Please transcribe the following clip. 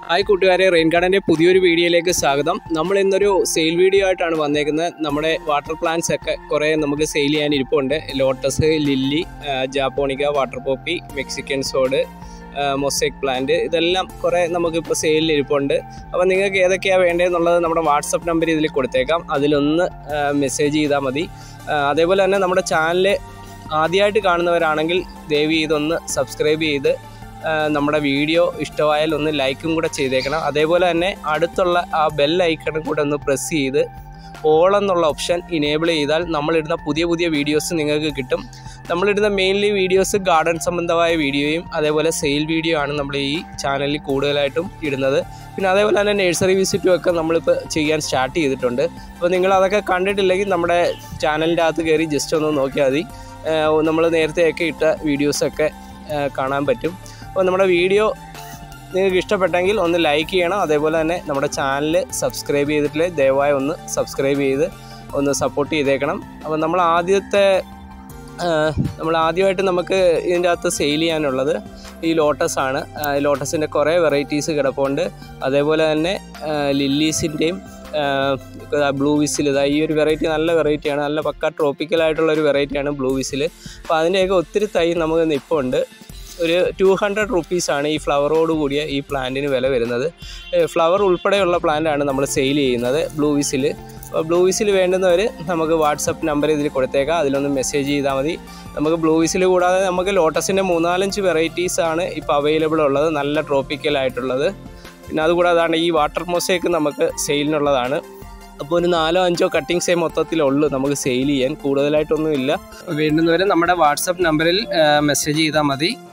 hi കൂട്ടുകാരെ rain ഗാർഡൻ്റെ പുതിയൊരു വീഡിയോയിലേക്ക് സ്വാഗതം നമ്മൾ ഇന്നൊരു സെയിൽ വീഡിയോ ആയിട്ടാണ് വന്നേക്കുന്നത് നമ്മുടെ വാട്ടർ പ്ലാന്റ്സ് ഒക്കെ കുറേ നമുക്ക് സെയിൽ ചെയ്യാൻ ഇരിപ്പുണ്ട് ലോട്ടസ് ലില്ലി ആ, japonica water poppy Mexican sword mosaic plant ഇതെല്ലാം കുറേ നമുക്കിപ്പോൾ സെയിലിൽ ഇരിപ്പുണ്ട് അപ്പോൾ നിങ്ങൾക്ക് ഏതൊക്കെയാണ് വേണ്ടതെന്നുള്ളത് നമ്മുടെ വാട്സപ്പ് നമ്പർ ഇതിൽ കൊടുത്തേക്കാം അതിലൊന്ന് മെസ്സേജ് ചെയ്താൽ മതി ആ, അതേപോലെ തന്നെ നമ്മുടെ ചാനൽ ആദ്യമായിട്ട് കാണുന്നവരാണെങ്കിൽ ദയവ് ഇതൊന്ന് സബ്സ്ക്രൈബ് ചെയ്ത് ആ, നമ്മുടെ വീഡിയോ ഇഷ്ടമായാൽ ഒന്ന് ലൈക്കും കൂടെ ചെയ്തേക്കണം അതേപോലെ തന്നെ അടുത്തുള്ള ആ ബെൽ ഐക്കണും കൂടെ ഒന്ന് പ്രസ് ചെയ്ത് ഓൾ എന്നുള്ള ഓപ്ഷൻ ഇനേബിൾ ചെയ്താൽ നമ്മളിടുന്ന പുതിയ പുതിയ വീഡിയോസ് നിങ്ങൾക്ക് കിട്ടും നമ്മളിടുന്ന മെയിൻലി വീഡിയോസ് ഗാർഡൻ സംബന്ധമായ വീഡിയോയും അതേപോലെ സെയിൽ വീഡിയോ ആണ് നമ്മൾ ഈ ചാനലിൽ കൂടുതലായിട്ടും ഇടുന്നത് പിന്നെ അതേപോലെ തന്നെ നഴ്സറി വിസിറ്റും ഒക്കെ നമ്മളിപ്പോൾ ചെയ്യാൻ സ്റ്റാർട്ട് ചെയ്തിട്ടുണ്ട് അപ്പോൾ നിങ്ങൾ അതൊക്കെ കണ്ടിട്ടില്ലെങ്കിൽ നമ്മുടെ ചാനലിൻ്റെ അകത്ത് കയറി ജസ്റ്റ് ഒന്ന് നോക്കിയാൽ മതി നമ്മൾ നേരത്തെയൊക്കെ ഇട്ട വീഡിയോസൊക്കെ കാണാൻ പറ്റും അപ്പോൾ നമ്മുടെ വീഡിയോ നിങ്ങൾക്ക് ഇഷ്ടപ്പെട്ടെങ്കിൽ ഒന്ന് ലൈക്ക് ചെയ്യണം അതേപോലെ തന്നെ നമ്മുടെ ചാനൽ സബ്സ്ക്രൈബ് ചെയ്തിട്ടില്ലേ ദയവായി ഒന്ന് സബ്സ്ക്രൈബ് ചെയ്ത് ഒന്ന് സപ്പോർട്ട് ചെയ്തേക്കണം അപ്പോൾ നമ്മൾ ആദ്യത്തെ ആ, നമ്മൾ ആദ്യമായിട്ട് നമുക്ക് ഇതിൻ്റെ അകത്ത് സെയിൽ ചെയ്യാനുള്ളത് ഈ ലോട്ടസ് ആണ് ലോട്ടസിൻ്റെ കുറേ വെറൈറ്റീസ് കിടപ്പുണ്ട് അതേപോലെ തന്നെ ലില്ലീസിൻ്റെയും ബ്ലൂ വിസിൽ ഇതാ ഈ ഒരു വെറൈറ്റി നല്ല വെറൈറ്റിയാണ് നല്ല പക്ക ട്രോപ്പിക്കലായിട്ടുള്ള ഒരു വെറൈറ്റിയാണ് ബ്ലൂ വിസിൽ അപ്പോൾ അതിൻ്റെയൊക്കെ ഒത്തിരി തൈ നമുക്ക് നിൽപ്പുണ്ട് ഒരു ടു ഹൺഡ്രഡ് റുപ്പീസാണ് ഈ ഫ്ലവറോട് കൂടിയ ഈ പ്ലാന്റിന് വില വരുന്നത് ഫ്ലവർ ഉൾപ്പെടെയുള്ള പ്ലാന്റാണ് നമ്മൾ സെയിൽ ചെയ്യുന്നത് ബ്ലൂ വിസിൽ അപ്പോൾ ബ്ലൂ വിസിൽ വേണ്ടുന്നവർ നമുക്ക് വാട്സപ്പ് നമ്പർ ഇതിൽ കൊടുത്തേക്കാം അതിലൊന്ന് മെസ്സേജ് ചെയ്താൽ മതി നമുക്ക് ബ്ലൂ വിസിൽ കൂടാതെ നമുക്ക് ലോട്ടസിൻ്റെ മൂന്നാലഞ്ച് വെറൈറ്റീസ് ആണ് ഇപ്പോൾ അവൈലബിൾ ഉള്ളത് നല്ല ട്രോപ്പിക്കൽ ആയിട്ടുള്ളത് പിന്നെ അതുകൂടാതാണ് ഈ വാട്ടർ മൊസൈക്ക് നമുക്ക് സെയിലിനുള്ളതാണ് അപ്പോൾ ഒരു നാലോ അഞ്ചോ കട്ടിങ്സേ മൊത്തത്തിലുള്ളൂ നമുക്ക് സെയിൽ ചെയ്യാൻ കൂടുതലായിട്ടൊന്നും ഇല്ല വേണ്ടുന്നവർ നമ്മുടെ വാട്സപ്പ് നമ്പറിൽ മെസ്സേജ് ചെയ്താൽ മതി